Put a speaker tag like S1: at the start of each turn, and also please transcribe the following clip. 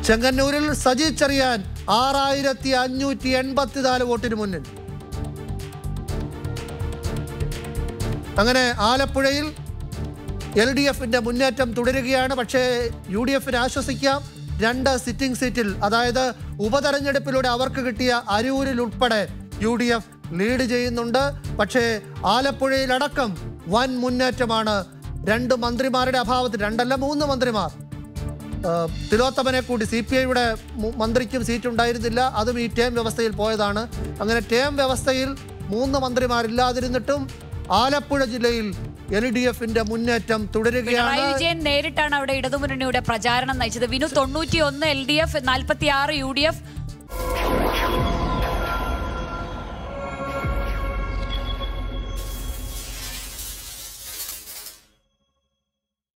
S1: ചെങ്ങന്നൂരിൽ സജി ചെറിയാൻ ആറായിരത്തി അഞ്ഞൂറ്റി എൺപത്തിനാല് വോട്ടിന് മുന്നിൽ അങ്ങനെ ആലപ്പുഴയിൽ എൽ ഡി എഫിന്റെ മുന്നേറ്റം തുടരുകയാണ് പക്ഷേ യു ഡി എഫിന് ആശ്വസിക്കാം രണ്ട് സിറ്റിംഗ് സീറ്റിൽ അതായത് ഉപതെരഞ്ഞെടുപ്പിലൂടെ അവർക്ക് കിട്ടിയ അരൂരിൽ ഉൾപ്പെടെ യു ഡി എഫ് ലീഡ് ചെയ്യുന്നുണ്ട് പക്ഷേ ആലപ്പുഴയിലടക്കം വൻ മുന്നേറ്റമാണ് രണ്ട് മന്ത്രിമാരുടെ അഭാവത്തിൽ രണ്ടല്ല മൂന്ന് മന്ത്രിമാർ ഏഹ് തിലോത്തമനെ കൂടി സി പി ഐയുടെ മന്ത്രിക്കും സീറ്റ് ഉണ്ടായിരുന്നില്ല അതും ഈ ടേം വ്യവസ്ഥയിൽ പോയതാണ് അങ്ങനെ ടേം വ്യവസ്ഥയിൽ മൂന്ന് മന്ത്രിമാരില്ലാതിരുന്നിട്ടും ആലപ്പുഴ ജില്ലയിൽ എൽ ഡി എഫിന്റെ മുന്നേറ്റം തുടരുകയാണ്
S2: പിണറായി വിജയൻ നേരിട്ടാണ് അവിടെ ഇടതുമുന്നണിയുടെ പ്രചാരണം നയിച്ചത് വിനു തൊണ്ണൂറ്റി ഒന്ന് എൽ ഡി എഫ് നാൽപ്പത്തി ആറ് യു ഡി എഫ്